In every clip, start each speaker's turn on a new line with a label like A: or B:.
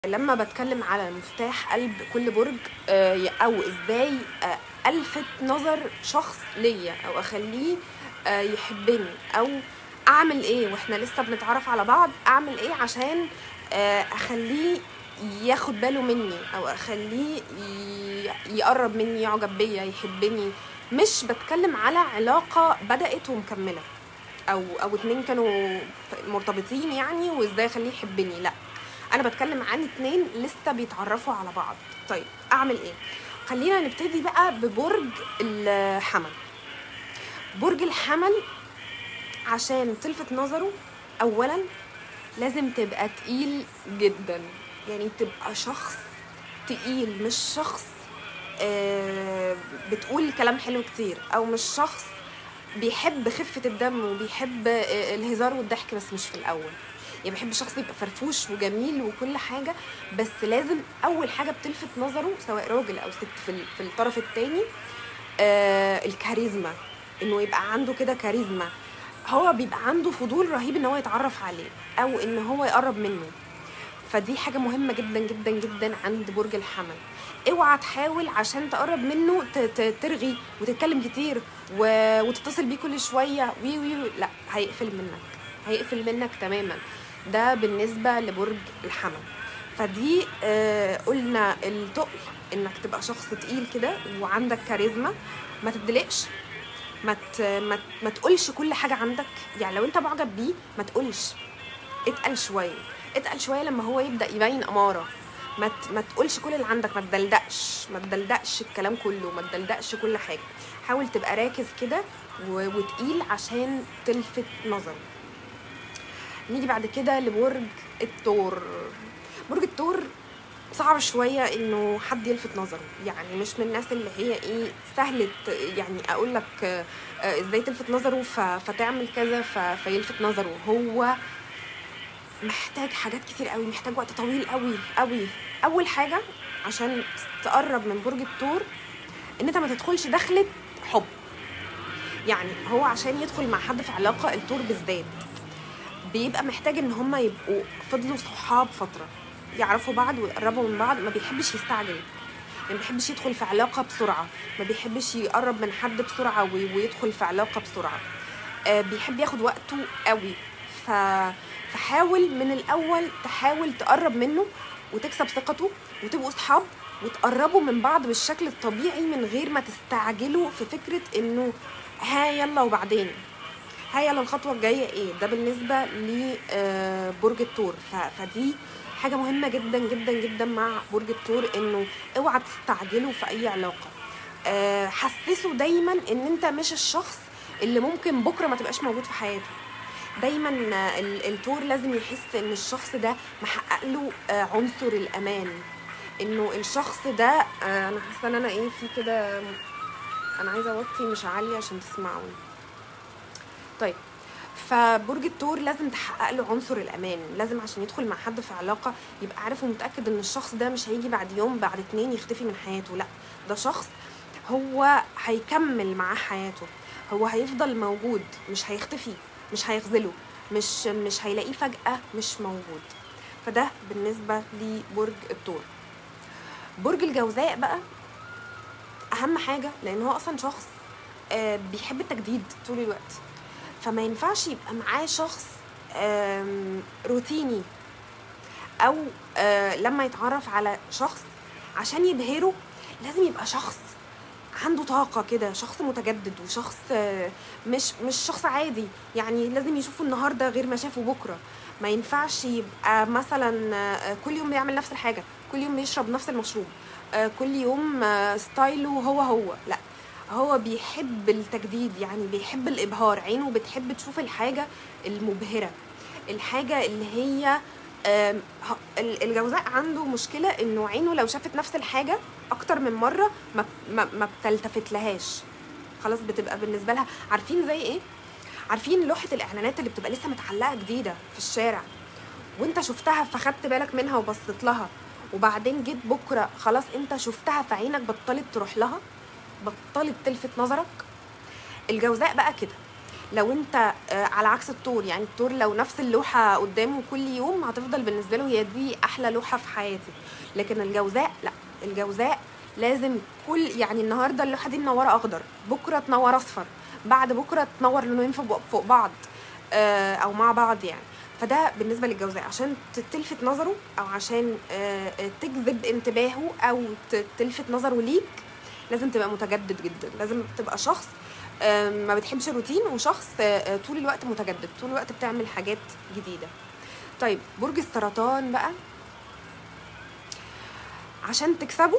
A: لما بتكلم على مفتاح قلب كل برج آه، او ازاي آه، الفت نظر شخص ليا او اخليه آه، يحبني او اعمل ايه واحنا لسه بنتعرف على بعض اعمل ايه عشان آه، اخليه ياخد باله مني او اخليه ي- يقرب مني يعجب بيا يحبني مش بتكلم على علاقة بدأت ومكملة او او اتنين كانوا مرتبطين يعني وازاي اخليه يحبني لا انا بتكلم عن اتنين لسه بيتعرفوا على بعض طيب اعمل ايه خلينا نبتدي بقى ببرج الحمل برج الحمل عشان تلفت نظره اولا لازم تبقى تقيل جدا يعني تبقى شخص تقيل مش شخص آه، بتقول كلام حلو كتير او مش شخص بيحب خفة الدم وبيحب آه، الهزار والضحك بس مش في الأول يعني بحب شخص يبقى فرفوش وجميل وكل حاجة بس لازم أول حاجة بتلفت نظره سواء راجل أو ست في, ال- في الطرف التاني آه الكاريزما إنه يبقى عنده كده كاريزما هو بيبقى عنده فضول رهيب إن هو يتعرف عليه أو إن هو يقرب منه فدي حاجة مهمة جدا جدا جدا عند برج الحمل اوعى تحاول عشان تقرب منه ت- ت- ترغي وتتكلم كتير و... وتتصل بيه كل شوية وي وي وي. لا هيقفل منك هيقفل منك تماما ده بالنسبة لبرج الحمل فدي آه قلنا التقل انك تبقى شخص تقيل كده وعندك كاريزما ما تدلقش ما ت... ما, ت- ما تقولش كل حاجة عندك يعني لو انت معجب بيه ما تقولش اتقل شويه اتقل شويه لما هو يبدا يبين اماره ما ت- ما تقولش كل اللي عندك ما تدلدقش ما تدلدقش الكلام كله ما تدلدقش كل حاجه حاول تبقى راكز كده و- وتقيل عشان تلفت نظره نيجي بعد كده لبرج الثور برج الثور صعب شوية انه حد يلفت نظره يعني مش من الناس اللي هي ايه سهلة يعني اقول لك آه، آه، ازاي تلفت نظره ف- فتعمل كذا ف- فيلفت نظره هو محتاج حاجات كتير قوي محتاج وقت طويل قوي قوي اول حاجه عشان تقرب من برج الثور ان انت ما تدخلش دخلة حب يعني هو عشان يدخل مع حد في علاقه الثور بالذات بيبقى محتاج ان هما يبقوا فضلوا صحاب فتره يعرفوا بعض ويقربوا من بعض ما بيحبش يستعجل يعني ما بيحبش يدخل في علاقه بسرعه ما بيحبش يقرب من حد بسرعه وي- ويدخل في علاقه بسرعه آه، بيحب ياخد وقته قوي ف... فحاول من الاول تحاول تقرب منه وتكسب ثقته وتبقوا اصحاب وتقربوا من بعض بالشكل الطبيعي من غير ما تستعجلوا في فكره انه ها يلا وبعدين ها يلا الخطوه الجايه ايه ده بالنسبه لبرج الثور ف- فدي حاجه مهمه جدا جدا جدا مع برج الثور انه اوعى تستعجلوا في اي علاقه آه، حسسه دايما ان انت مش الشخص اللي ممكن بكره ما تبقاش موجود في حياته دايما آه، ال- التور لازم يحس ان الشخص ده محقق له آه، عنصر الامان انه الشخص ده آه، انا حاسه ان انا ايه في كده انا عايزه اوطي مش عاليه عشان تسمعوني طيب فبرج الثور لازم تحقق له عنصر الامان لازم عشان يدخل مع حد في علاقه يبقى عارف ومتاكد ان الشخص ده مش هيجي بعد يوم بعد اتنين يختفي من حياته لا ده شخص هو هيكمل معاه حياته هو هيفضل موجود مش هيختفي مش هيخذله مش مش هيلاقيه فجأة مش موجود فده بالنسبة لبرج الثور برج الجوزاء بقى أهم حاجة لأن هو أصلا شخص آه، بيحب التجديد طول الوقت فما ينفعش يبقى معاه شخص آم، روتيني او آه، لما يتعرف على شخص عشان يبهره لازم يبقى شخص عنده طاقة كده شخص متجدد وشخص آه، مش مش شخص عادي يعني لازم يشوفه النهارده غير ما شافه بكرة ما ينفعش يبقى مثلا آه، كل يوم بيعمل نفس الحاجة كل يوم بيشرب نفس المشروب آه، كل يوم آه، ستايله هو هو لا هو بيحب التجديد يعني بيحب الإبهار عينه بتحب تشوف الحاجة المبهرة الحاجة اللي هي آم، ه- ال- الجوزاء عنده مشكلة انه عينه لو شافت نفس الحاجة اكتر من مرة ما, ما, ما بتلتفت لهاش خلاص بتبقى بالنسبة لها عارفين زي ايه عارفين لوحة الاعلانات اللي بتبقى لسه متعلقة جديدة في الشارع وانت شفتها فخدت بالك منها وبصيت لها وبعدين جيت بكرة خلاص انت شفتها فعينك بطلت تروح لها بطلت تلفت نظرك الجوزاء بقى كده لو انت آه، على عكس الطور يعني الطور لو نفس اللوحه قدامه كل يوم هتفضل بالنسبه له هي دي احلى لوحه في حياتي لكن الجوزاء لا الجوزاء لازم كل يعني النهارده اللوحه دي منوره اخضر بكره تنور اصفر بعد بكره تنور لونين فوق فوق بعض آه، او مع بعض يعني فده بالنسبه للجوزاء عشان ت- تلفت نظره او عشان آه، آه، تجذب انتباهه او ت- تلفت نظره ليك لازم تبقى متجدد جدا لازم تبقى شخص آه، ما بتحبش الروتين وشخص آه، آه، طول الوقت متجدد طول الوقت بتعمل حاجات جديده طيب برج السرطان بقى عشان تكسبه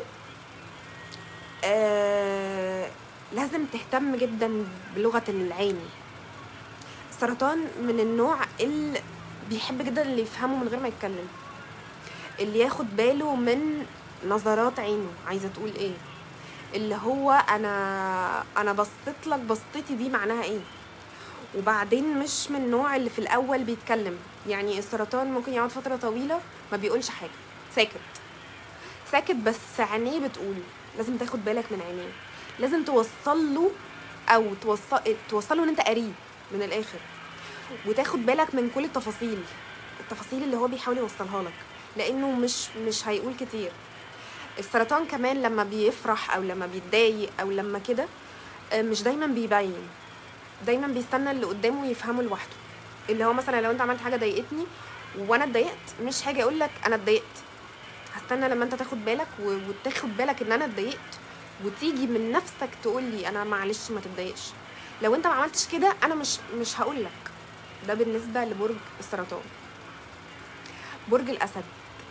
A: آه لازم تهتم جدا بلغة العين السرطان من النوع اللي بيحب جدا اللي يفهمه من غير ما يتكلم اللي ياخد باله من نظرات عينه عايزة تقول ايه اللي هو انا انا بصيت لك بصتي دي معناها ايه وبعدين مش من النوع اللي في الاول بيتكلم يعني السرطان ممكن يقعد فترة طويلة ما بيقولش حاجة ساكت ساكت بس عينيه بتقول لازم تاخد بالك من عينيه لازم توصل له او توصل توصل له ان انت قاريه من الاخر وتاخد بالك من كل التفاصيل التفاصيل اللي هو بيحاول يوصلها لك لانه مش مش هيقول كتير السرطان كمان لما بيفرح او لما بيتضايق او لما كده آه، مش دايما بيبين دايما بيستنى اللي قدامه يفهمه لوحده اللي هو مثلا لو انت عملت حاجه ضايقتني وانا اتضايقت مش هاجي اقول لك انا اتضايقت هستنى لما انت تاخد بالك و- وتاخد بالك ان انا اتضايقت وتيجي من نفسك تقول لي انا معلش ما تتضايقش لو انت ما عملتش كده انا مش مش هقول لك ده بالنسبه لبرج السرطان برج الاسد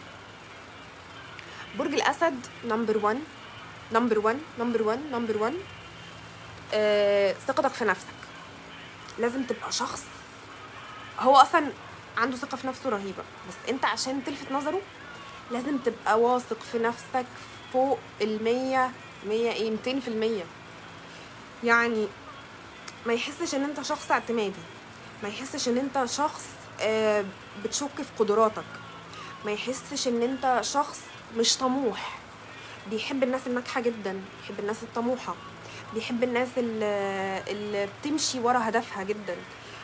A: برج الاسد نمبر 1 نمبر 1 نمبر 1 نمبر 1 آه، ثقتك في نفسك لازم تبقى شخص هو اصلا عنده ثقه في نفسه رهيبه بس انت عشان تلفت نظره لازم تبقى واثق في نفسك فوق المية مية ايه ميتين في المية يعني ما يحسش ان انت شخص اعتمادي ما يحسش ان انت شخص آه، بتشك في قدراتك ما يحسش ان انت شخص مش طموح بيحب الناس الناجحة جدا بيحب الناس الطموحة بيحب الناس اللي, اللي بتمشي ورا هدفها جدا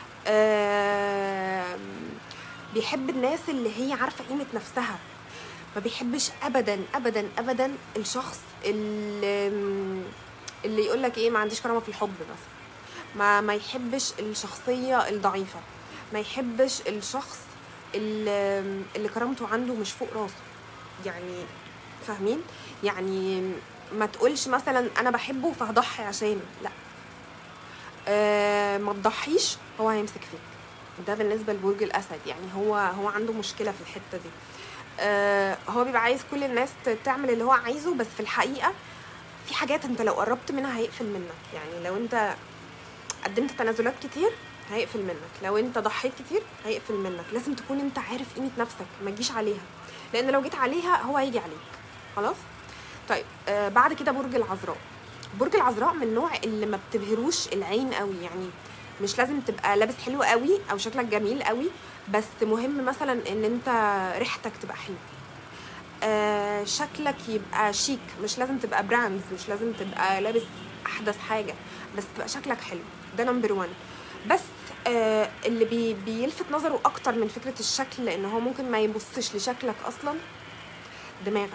A: آم، بيحب الناس اللي هي عارفة قيمة نفسها ما بيحبش ابدا ابدا ابدا الشخص اللي اللي يقول لك ايه ما عنديش كرامه في الحب مثلا ما ما يحبش الشخصيه الضعيفه ما يحبش الشخص اللي, اللي كرامته عنده مش فوق راسه يعني فاهمين يعني ما تقولش مثلا انا بحبه فهضحي عشانه لا آه ما تضحيش هو هيمسك فيك ده بالنسبه لبرج الاسد يعني هو هو عنده مشكله في الحته دي آه هو بيبقى عايز كل الناس ت- تعمل اللي هو عايزه بس في الحقيقه في حاجات انت لو قربت منها هيقفل منك يعني لو انت قدمت تنازلات كتير هيقفل منك لو انت ضحيت كتير هيقفل منك لازم تكون انت عارف قيمه نفسك ما تجيش عليها لان لو جيت عليها هو هيجي عليك خلاص طيب آه بعد كده برج العذراء برج العذراء من النوع اللي ما بتبهروش العين قوي يعني مش لازم تبقى لابس حلو قوي او شكلك جميل قوي بس مهم مثلا ان انت ريحتك تبقى حلوه آه شكلك يبقى شيك مش لازم تبقى براندز مش لازم تبقى لابس احدث حاجه بس تبقى شكلك حلو ده نمبر 1 بس آه اللي بي بيلفت نظره اكتر من فكره الشكل لان هو ممكن ما يبصش لشكلك اصلا دماغك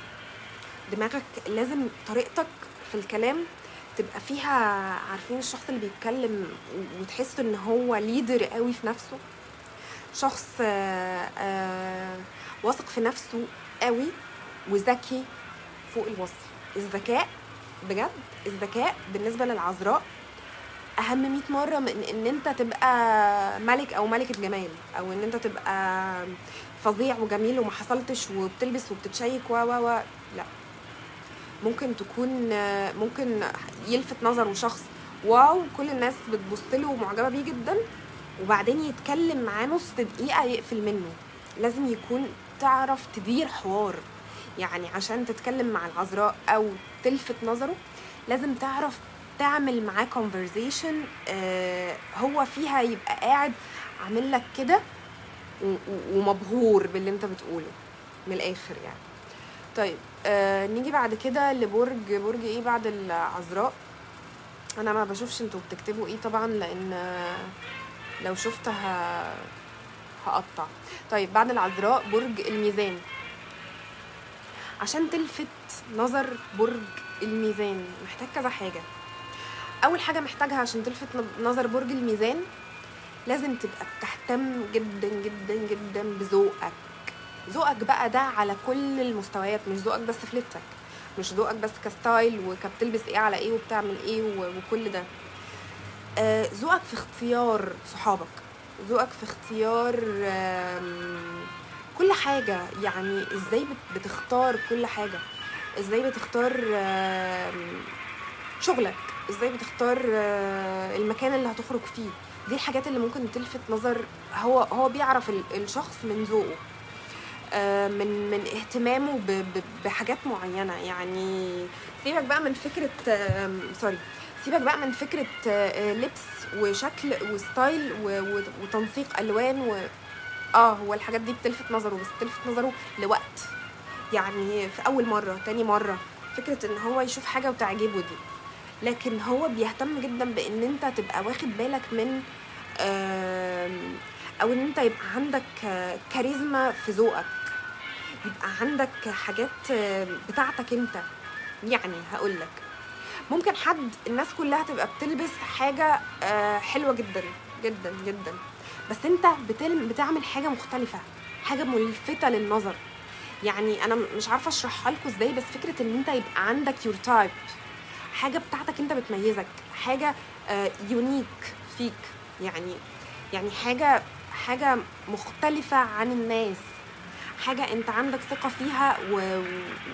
A: دماغك لازم طريقتك في الكلام تبقى فيها عارفين الشخص اللي بيتكلم وتحس ان هو ليدر قوي في نفسه شخص آه، آه، واثق في نفسه قوي وذكي فوق الوصف الذكاء بجد الذكاء بالنسبه للعذراء اهم 100 مره من ان انت تبقى ملك او ملكه جمال او ان انت تبقى فظيع وجميل وما حصلتش وبتلبس وبتتشيك و و و لا ممكن تكون ممكن يلفت نظره شخص واو كل الناس بتبص له ومعجبه بيه جدا وبعدين يتكلم معاه نص دقيقه يقفل منه لازم يكون تعرف تدير حوار يعني عشان تتكلم مع العذراء او تلفت نظره لازم تعرف تعمل معاه conversation آه هو فيها يبقى قاعد عامل لك كده و- و- ومبهور باللي انت بتقوله من الاخر يعني طيب آه نيجي بعد كده لبرج برج ايه بعد العذراء انا ما بشوفش انتوا بتكتبوا ايه طبعا لان لو شفت ه... هقطع طيب بعد العذراء برج الميزان عشان تلفت نظر برج الميزان محتاج كذا حاجة أول حاجة محتاجها عشان تلفت نظر برج الميزان لازم تبقى بتهتم جدا جدا جدا بذوقك ذوقك بقى ده على كل المستويات مش ذوقك بس في لبسك مش ذوقك بس كستايل وكبتلبس ايه على ايه وبتعمل ايه وكل ده آه، ذوقك في اختيار صحابك ذوقك في اختيار كل حاجة يعني ازاي بتختار كل حاجة ازاي بتختار شغلك ازاي بتختار آه، المكان اللي هتخرج فيه دي الحاجات اللي ممكن تلفت نظر هو هو بيعرف الشخص من ذوقه آه، من من اهتمامه بحاجات معينه يعني سيبك بقى من فكره سوري سيبك بقى من فكره آه، لبس وشكل وستايل وتنسيق الوان و اه هو الحاجات دي بتلفت نظره بس بتلفت نظره لوقت يعني في اول مره تاني مره فكره ان هو يشوف حاجه وتعجبه دي لكن هو بيهتم جدا بان انت تبقى واخد بالك من او ان انت يبقى عندك كاريزما في ذوقك يبقى عندك حاجات بتاعتك انت يعني هقول لك ممكن حد الناس كلها تبقى بتلبس حاجه آه، حلوه جدا جدا جدا بس انت بتعمل حاجه مختلفه حاجه ملفته للنظر يعني انا مش عارفه اشرحها لكم ازاي بس فكره ان انت يبقى عندك يور تايب حاجه بتاعتك انت بتميزك حاجه يونيك آه، فيك يعني يعني حاجه حاجه مختلفه عن الناس حاجه انت عندك ثقه فيها و...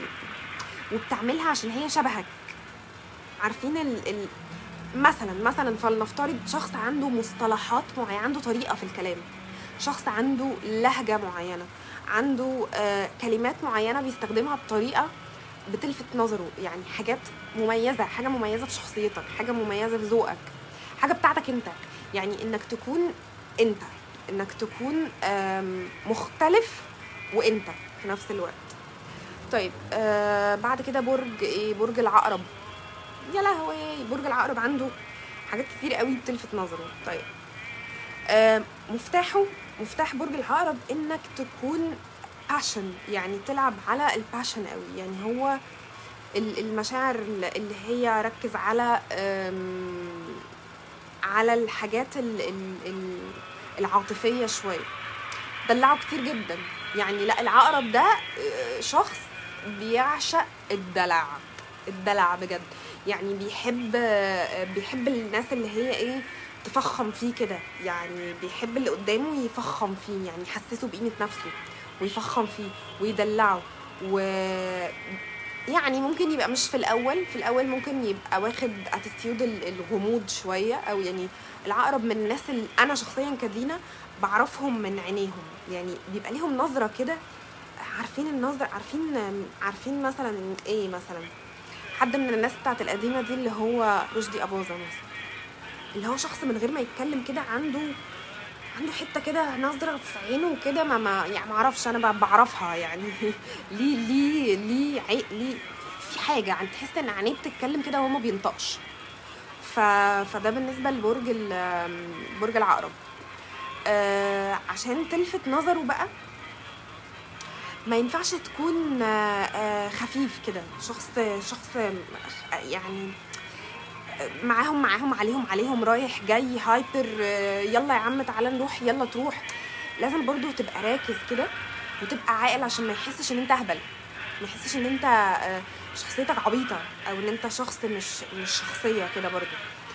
A: وبتعملها عشان هي شبهك عارفين ال... ال... مثلا مثلا فلنفترض شخص عنده مصطلحات معينه عنده طريقه في الكلام شخص عنده لهجه معينه عنده آه كلمات معينه بيستخدمها بطريقه بتلفت نظره يعني حاجات مميزه حاجه مميزه في شخصيتك حاجه مميزه في ذوقك حاجه بتاعتك انت يعني انك تكون انت انك تكون مختلف وانت في نفس الوقت طيب آه بعد كده برج ايه برج العقرب يا لهوي برج العقرب عنده حاجات كتير قوي بتلفت نظره طيب آه مفتاحه مفتاح برج العقرب انك تكون باشن يعني تلعب على الباشن قوي يعني هو المشاعر اللي هي ركز على على الحاجات العاطفيه شويه دلعه كتير جدا يعني لا العقرب ده آه، شخص بيعشق الدلع الدلع بجد يعني بيحب آه، بيحب الناس اللي هي ايه تفخم فيه كده يعني بيحب اللي قدامه يفخم فيه يعني يحسسه بقيمه نفسه ويفخم فيه ويدلعه و يعني ممكن يبقى مش في الاول في الاول ممكن يبقى واخد اتيتيود الغموض شويه او يعني العقرب من الناس اللي انا شخصيا كدينا بعرفهم من عينيهم يعني بيبقى ليهم نظره كده عارفين النظره عارفين عارفين مثلا ايه مثلا حد من الناس بتاعت القديمه دي اللي هو رشدي اباظه مثلا اللي هو شخص من غير ما يتكلم كده عنده عنده حته كده نظره في عينه كده ما, ما يعني ما اعرفش انا بعرفها يعني ليه ليه ليه عي... ليه في حاجه يعني تحس ان عينيه بتتكلم كده وهو ما بينطقش ف... فده بالنسبه لبرج برج العقرب آه عشان تلفت نظره بقى ما ينفعش تكون آه, آه، خفيف كده شخص شخص يعني معاهم معاهم عليهم عليهم رايح جاي هايبر آه، يلا يا عم تعالى نروح يلا تروح لازم برضو تبقى راكز كده وتبقى عاقل عشان ما يحسش ان انت اهبل ما يحسش ان انت آه، شخصيتك عبيطه او ان انت شخص مش مش شخصيه كده برضو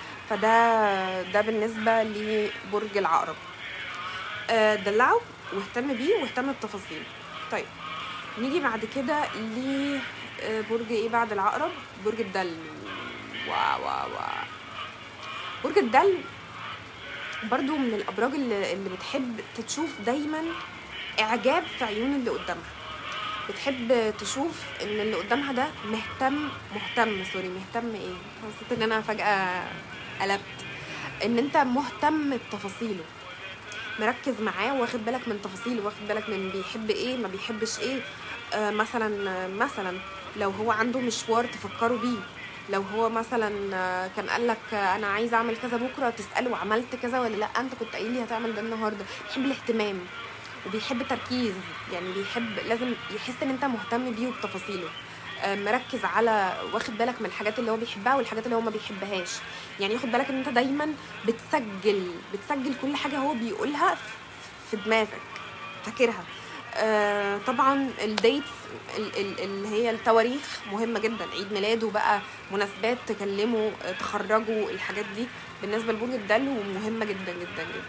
A: فده ده بالنسبه لبرج العقرب آه، دلعه واهتم بيه واهتم بتفاصيله طيب نيجي بعد كده لبرج ايه بعد العقرب برج الدلو واو واو واو برج الدلو برضو من الابراج اللي, اللي بتحب تشوف دايما اعجاب في عيون اللي قدامها بتحب تشوف ان اللي قدامها ده مهتم مهتم سوري مهتم ايه حسيت ان انا فجاه قلبت ان انت مهتم بتفاصيله مركز معاه واخد بالك من تفاصيله واخد بالك من بيحب ايه ما بيحبش ايه آه مثلا مثلا لو هو عنده مشوار تفكروا بيه لو هو مثلا آه، كان قال لك آه، انا عايز اعمل كذا بكره تساله عملت كذا ولا لا انت كنت قايل لي هتعمل ده النهارده بيحب الاهتمام وبيحب التركيز يعني بيحب لازم يحس ان انت مهتم بيه وبتفاصيله آه، مركز على واخد بالك من الحاجات اللي هو بيحبها والحاجات اللي هو ما بيحبهاش يعني ياخد بالك ان انت دايما بتسجل بتسجل كل حاجه هو بيقولها في دماغك فاكرها آه طبعا الديتس ال- ال- اللي هي التواريخ مهمه جدا عيد ميلاده بقى مناسبات تكلموا آه، تخرجوا الحاجات دي بالنسبه لبرج الدلو مهمه جدا جدا جدا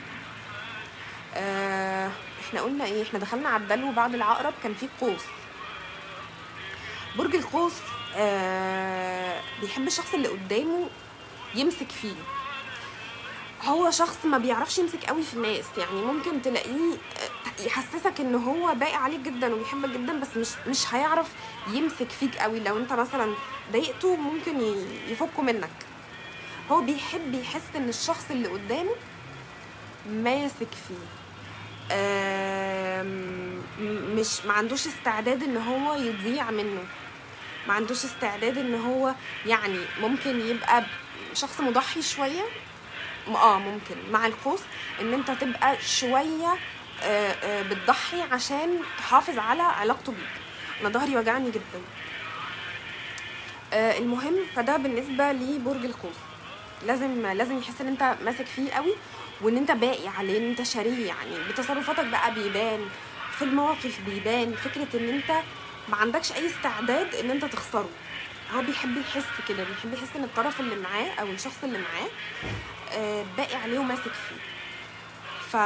A: آه احنا قلنا ايه احنا دخلنا على الدلو بعد العقرب كان في قوس برج القوس آه بيحب الشخص اللي قدامه يمسك فيه هو شخص ما بيعرفش يمسك قوي في الناس يعني ممكن تلاقيه آه، يحسسك ان هو باقي عليك جدا وبيحبك جدا بس مش مش هيعرف يمسك فيك قوي لو انت مثلا ضايقته ممكن ي- يفكه منك هو بيحب يحس ان الشخص اللي قدامه ماسك فيه آم، م- مش ما عندوش استعداد ان هو يضيع منه ما عندوش استعداد ان هو يعني ممكن يبقى شخص مضحي شويه م- اه ممكن مع القوس ان انت تبقى شويه آه، آه، بتضحي عشان تحافظ على علاقته بيك انا ظهري وجعني جدا آه، المهم فده بالنسبه لبرج القوس لازم لازم يحس ان انت ماسك فيه قوي وان انت باقي عليه ان انت شاريه يعني بتصرفاتك بقى بيبان في المواقف بيبان فكره ان انت ما عندكش اي استعداد ان انت تخسره هو بيحب يحس كده بيحب يحس ان الطرف اللي معاه او الشخص اللي معاه آه، باقي عليه وماسك فيه ف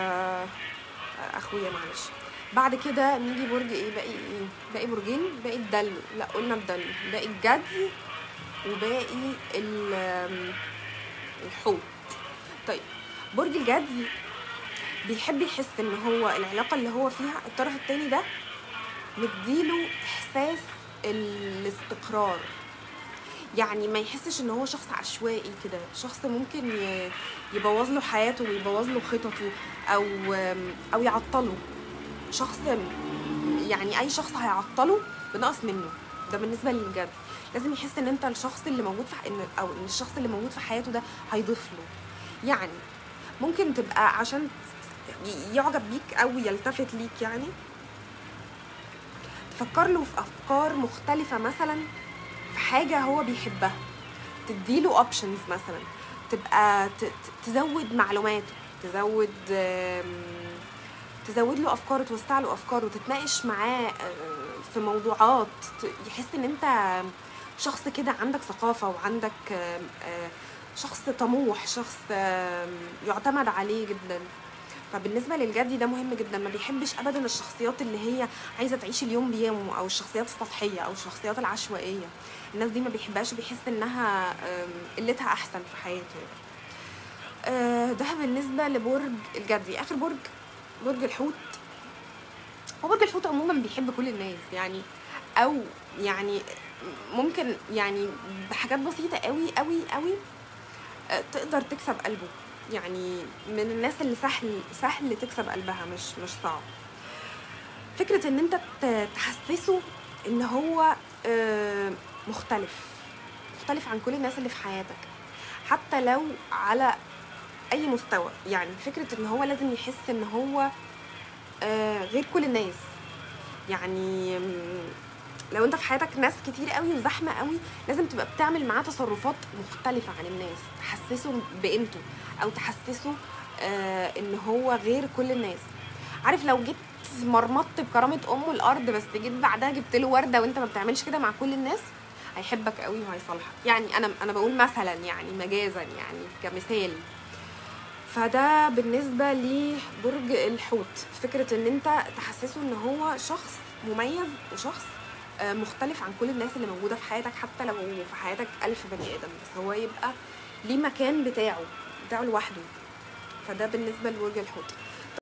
A: اخويا معلش بعد كده نيجي برج ايه باقي ايه باقي برجين باقي الدلو لا قلنا الدلو باقي الجدي وباقي ال- آم، الحوت طيب برج الجدي بيحب يحس ان هو العلاقه اللي هو فيها الطرف التاني ده مديله احساس الاستقرار يعني ما يحسش ان هو شخص عشوائي كده شخص ممكن ي- يبوظ له حياته ويبوظ له خططه او او يعطله شخص يعني اي شخص هيعطله بنقص منه ده بالنسبه للجد لازم يحس ان انت الشخص اللي موجود في ان او ان الشخص اللي موجود في حياته ده هيضيف له يعني ممكن تبقى عشان ي- يعجب بيك او يلتفت ليك يعني تفكر له في افكار مختلفه مثلا في حاجه هو بيحبها تديله اوبشنز مثلا تبقى ت- ت- تزود معلوماته تزود آم، تزود له افكاره توسع له افكاره تتناقش معاه آه، في موضوعات ت- يحس ان انت شخص كده عندك ثقافه وعندك آم، آه، شخص طموح شخص آم، يعتمد عليه جدا فبالنسبه للجدي ده مهم جدا ما بيحبش ابدا الشخصيات اللي هي عايزه تعيش اليوم بيومه او الشخصيات السطحيه او الشخصيات العشوائيه الناس دي ما بيحبهاش بيحس انها آم، قلتها احسن في حياته آه، ده بالنسبه لبرج الجدي اخر برج برج الحوت هو برج الحوت عموما بيحب كل الناس يعني او يعني ممكن يعني بحاجات بسيطه قوي قوي قوي آه، تقدر تكسب قلبه يعني من الناس اللي سهل سهل تكسب قلبها مش مش صعب فكره ان انت ت- تحسسه ان هو آه، مختلف مختلف عن كل الناس اللي في حياتك حتى لو على اي مستوى يعني فكره ان هو لازم يحس ان هو آه، غير كل الناس يعني مم، لو انت في حياتك ناس كتير قوي وزحمه قوي لازم تبقى بتعمل معاه تصرفات مختلفه عن الناس تحسسه بقيمته او تحسسه آه ان هو غير كل الناس عارف لو جيت مرمطت بكرامه امه الارض بس جيت بعدها جبت له ورده وانت ما بتعملش كده مع كل الناس هيحبك قوي وهيصالحك يعني انا انا بقول مثلا يعني مجازا يعني كمثال فده بالنسبه لبرج الحوت فكره ان انت تحسسه ان هو شخص مميز وشخص آه، مختلف عن كل الناس اللي موجوده في حياتك حتى لو في حياتك ألف بني ادم بس هو يبقى ليه مكان بتاعه بتاعه لوحده فده بالنسبه لبرج الحوت